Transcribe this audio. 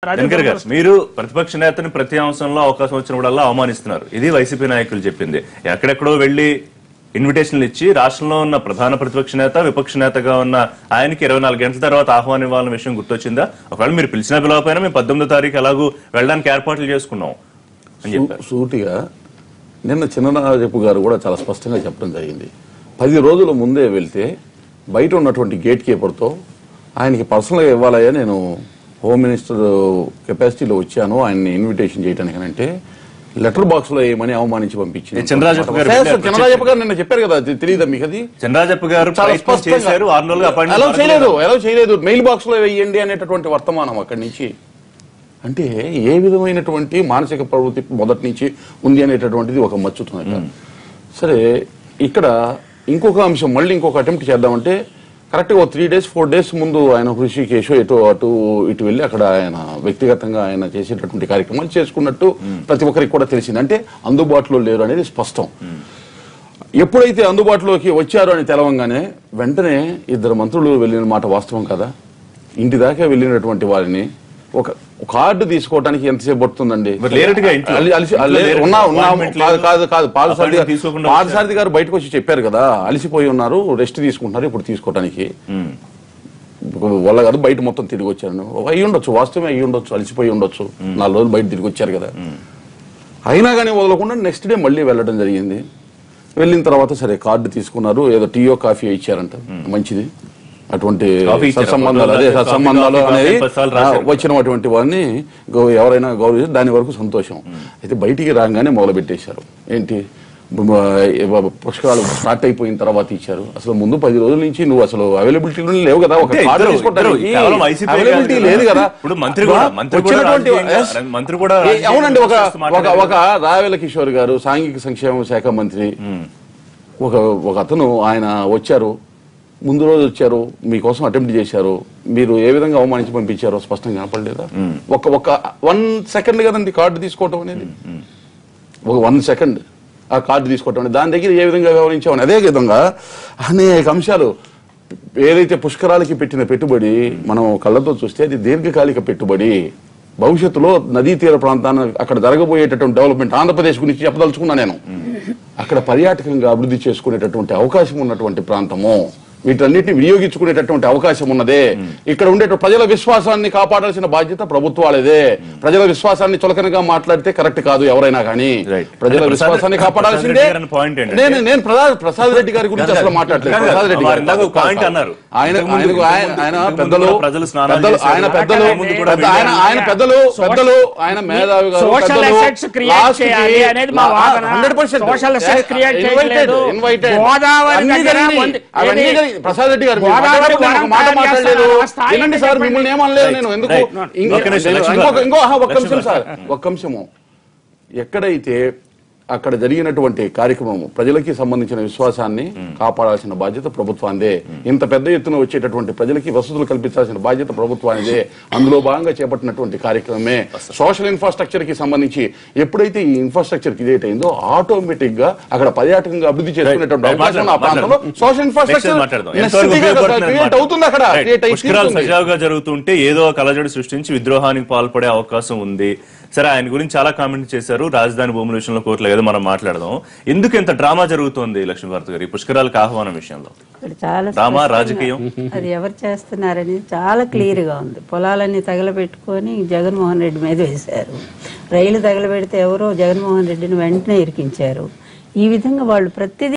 దినకర్ గారు మీరు ప్రతిపక్ష నేతని ప్రతి అంశంలో అవకాశం వచ్చినప్పుడల్లా అవమానిస్తున్నారు ఇది వైసీపీ నాయకులు చెప్పింది ఎక్కడెక్కడో వెళ్లి ఇన్విటేషన్లు ఇచ్చి రాష్ట్రంలో ఉన్న ప్రధాన ప్రతిపక్ష నేత విపక్ష నేతగా ఉన్న ఆయనకి ఇరవై నాలుగు గంటల తర్వాత ఆహ్వానం ఇవ్వాలన్న విషయం గుర్తొచ్చిందా ఒకవేళ మీరు పిలిచినా పిలవకపోయినా మేము పద్దెనిమిదో తారీఖు ఎలాగూ వెళ్ళడానికి ఏర్పాట్లు చేసుకున్నాం అని చెప్పారు సూ- సూటిగా నిన్న చిన్నరాజపు గారు కూడా చాలా స్పష్టంగా చెప్పడం జరిగింది పది రోజుల ముందే వెళ్తే బయట ఉన్నటువంటి గేట్ కీపర్తో ఆయనకి పర్సనల్గా ఇవ్వాలయ్యా నేను హోమ్ మినిస్టర్ కెపాసిటీలో వచ్చాను ఆయన్ని ఇన్విటేషన్ చేయడానికి అంటే లెటర్ బాక్స్ లో ఏమని అవమానించి పంపించింది ఏ, చినరాజప్ప గారు సార్, వెళ్ళారు, చినరాజప్ప గారు నిన్న చెప్పారు కదా తె- తెలియదా మీకు అది చంద్రాజప్ప గారు చాలా ప్రయత్నం స్పష్టంగా చేశారు ఆరు నెలలుగా అలా చేయలేదు అపాయింట్మెంట్ ఎలా చేయలేదు మెయిల్ బాక్స్ లో వేయండి అనేటటువంటి వర్తమానం అక్కడి నుంచి అంటే ఏ విధమైనటువంటి మానసిక ప్రవృత్తి మొదటి నుంచి ఉంది అనేటటువంటిది ఒక మచ్చుతుంది సరే ఇక్కడ ఇంకొక అంశం మళ్ళీ ఇంకొక అటెంప్ట్ చేద్దామంటే కరెక్ట్గా ఒక త్రీ డేస్ ఫోర్ డేస్ ముందు ఆయన హృషికేశో ఎటు అటు ఇటు వెళ్ళి అక్కడ ఆయన వ్యక్తిగతంగా ఆయన చేసేటటువంటి కార్యక్రమాలు చేసుకున్నట్టు ప్రతి ఒక్కరికి కూడా తెలిసింది అంటే అందుబాటులో లేరు అనేది స్పష్టం ఎప్పుడైతే అందుబాటులోకి వచ్చారో అని తెలవంగానే వెంటనే ఇద్దరు మంత్రులు వెళ్ళిన మాట వాస్తవం కదా ఇంటి దాకా వెళ్ళినటువంటి వారిని ఒక కార్డు తీసుకోవడానికి ఎంతసేపు పడుతుందండి మరి లేరుగా ఇంట్లో. అలి- అలిసి- ఇంట్లో అలి- లేరు. ఉన్నా ఉన్నా Appointment కాదు లేదు. కాదు కాదు పాదసారథి Appointment తీసుకోకుండా పాదసారథి గారు బయటకు వచ్చి చెప్పారు కదా అలిసిపోయి ఉన్నారు రెస్ట్ తీసుకుంటున్నారు ఇప్పుడు తీసుకోవడానికి వాళ్ళ గారు బయట మొత్తం తిరిగి వచ్చారు అయ్యి ఉండొచ్చు వాస్తవమే అయ్యి ఉండొచ్చు అలిసిపోయి ఉండొచ్చు నాలుగు రోజులు బయట తిరిగి వచ్చారు కదా అయినా కానీ వదలకుండా నెక్స్ట్ డే మళ్ళీ వెళ్ళడం జరిగింది వెళ్ళిన తర్వాత సరే కార్డు తీసుకున్నారు ఏదో టీయో కాఫీ ఇచ్చారంట మంచిది అటువంటి కాఫీ ఇచ్చారా? సత్సంబంధాలు అదే కాఫీ, సత్సంబంధాలు కాఫీ, అనేది పది సార్లు ఆ, రాశారు. వచ్చినటువంటి వారిని గౌ- ఎవరైనా గౌరవ దాని వరకు సంతోషం అయితే బయటికి రాగానే మొదలు పెట్టేశారు ఏంటి బ- బ- పుష్కరాలు స్టార్ట్ అయిపోయిన తర్వాత ఇచ్చారు అసలు ముందు పది రోజుల నుంచి నువ్వు అసలు అవైలబిలిటీ లేవు కదా ఒక అంటే కార్డు ఇద్దరు- తీసుకోవడానికి ఇద్దరు కేవలం ICP అవైలబిలిటీ కాదు లేదు కదా ఇప్పుడు మంత్రి కూడా- మంత్రి కూడా వచ్చినటువంటి రాజకీయంగా- yes. మంత్రి కూడా ఏ, రాజకీయంగా అవునండి ఒక చేస్తూ ఒక మాట్లాడారు. ఒక రావెల కిషోర్ గారు సాంఘిక సంక్షేమ శాఖ మంత్రి ఒక ఒక అతను ఆయన వచ్చారు ముందు రోజు వచ్చారు మీకోసం అటెంప్ట్ చేశారు మీరు ఏ విధంగా అవమానించి పంపించారో స్పష్టంగా కనపడలేదా ఒక ఒక వన్ సెకండ్ కదండి కార్డు తీసుకోవటం అనేది ఒక వన్ సెకండ్ ఆ కార్డు తీసుకోవటం అనేది దాని దగ్గర ఏ విధంగా వ్యవహరించామని అదే విధంగా అనేక అంశాలు ఏదైతే పుష్కరాలకి పెట్టిన పెట్టుబడి మనం కళ్ళతో చూస్తే అది దీర్ఘకాలిక పెట్టుబడి భవిష్యత్తులో నదీ తీర ప్రాంతాన్ని అక్కడ జరగబోయేటటువంటి డెవలప్మెంట్ ఆంధ్రప్రదేశ్ గురించి చెప్పదలుచుకున్నా నేను అక్కడ పర్యాటకంగా అభివృద్ధి చేసుకునేటటువంటి అవకాశం ఉన్నటువంటి ప్రాంతము వీటన్నిటిని వినియోగించుకునేటటువంటి అవకాశం ఉన్నదే ఇక్కడ ఉండే ప్రజల విశ్వాసాన్ని కాపాడాల్సిన బాధ్యత ప్రభుత్వాలదే ప్రజల విశ్వాసాన్ని చులకనగా మాట్లాడితే కరెక్ట్ కాదు ఎవరైనా కానీ Right. ప్రజల అంటే ప్రసాద్- విశ్వాసాన్ని ప్రసాద్ కాపాడాల్సిందే రెడ్డి గారి point ఏంటంటే- నేను నేను ప్రసాద్ ప్రసాద్ రెడ్డి గారి గురించి అసలు మాట్లాడలేదు కాదు, ప్రసాద్ రెడ్డి వారు గారు ఇందాక ఒక point అన్నారు. ఆయన ఇంతకు ముందు- ఆయనకు ఆయన ఇంతకు ఆయన ముందు పెద్దలు కూడా ప్రజలు స్నానాలు పెద్దలు చేశారు. ఆయన పెద్దలు అంతకు ముందు కూడా పెద్ద- ఆయన ఆయన పెద్దలు పెద్దలు ఆయన మేధావి గారు Social assets create చేయాలి అనేది మా వాదన. Hundred percent Social assets create చేయట్లేదు. ఇన్వైటెడ్ గోదావరి అన్ని దగ్గర జరిగినాయి. ఉంది. అవన్నీ ఏది? జరిగినాయి. ప్రసాద్ రెడ్డి గారు మీరు గోదావరి మాట్లాడకపోతే నేను ఒక మాట వనం తయారు మాట్లాడలేదు చేస్తారా? ఆ స్థాయి వినండి సార్ చెప్పండి. మిమ్మల్ని ఏమనలేదు Right. నేను ఎందుకు Right. ఇంకో- ఒక్క నిమిషం, నేను- లక్ష్మణ్ ఇంకొక గారు. ఇంకో ఆహా, ఒక్క లక్ష్మణ్ నిమిషం సార్ గారు. ఒక్క నిమిషము ఎక్కడైతే అక్కడ జరిగినటువంటి కార్యక్రమం ప్రజలకి సంబంధించిన విశ్వాసాన్ని కాపాడాల్సిన బాధ్యత ప్రభుత్వానిదే ఇంత పెద్ద ఎత్తున వచ్చేటటువంటి ప్రజలకి వసతులు కల్పించాల్సిన బాధ్యత ప్రభుత్వానిదే అందులో భాగంగా చేపట్టినటువంటి కార్యక్రమమే సోషల్ ఇన్ఫ్రాస్ట్రక్చర్ కి సంబంధించి ఎప్పుడైతే ఈ ఇన్ఫ్రాస్ట్రక్చర్ క్రియేట్ అయిందో ఆటోమేటిక్ గా అక్కడ పర్యాటకంగా అభివృద్ధి చేసుకునేటువంటి Right. అవకాశం ఉన్న ఆ ప్రాంతంలో మాట్లాడదాం. సోషల్ Next ఇన్ఫ్రాస్ట్రక్చర్ మాట్లాడదాం. ఎంతవరకు ఉపయోగపడుతుంది క్రియేట్ అవుతుంది అక్కడ Right. క్రియేట్ అయి పుష్కరాలు తీరుతుంది. సజావుగా జరుగుతుంటే ఏదో ఒక కలజడి సృష్టించి విద్రోహానికి పాల్పడే అవకాశం ఉంది సరే ఆయన గురించి చాలా కామెంట్ చేశారు రాజధాని భూముల విషయంలో కోర్టులో ఏదో మనం మాట్లాడదాం ఎందుకు ఇంత డ్రామా జరుగుతోంది లక్ష్మీభారత్ గారు ఈ పుష్కరాలకు ఆహ్వానం విషయంలో ఇక్కడ చాలా డ్రామా, స్పష్టంగా రాజకీయం? అది ఎవరు చేస్తున్నారని చాలా క్లియర్ గా ఉంది పొలాలన్నీ తగలబెట్టుకొని జగన్మోహన్ రెడ్డి మీద వేశారు రైలు తగలబెడితే ఎవరో జగన్మోహన్ రెడ్డిని వెంటనే ఇరికించారు ఈ విధంగా వాళ్ళు ప్రతిదీ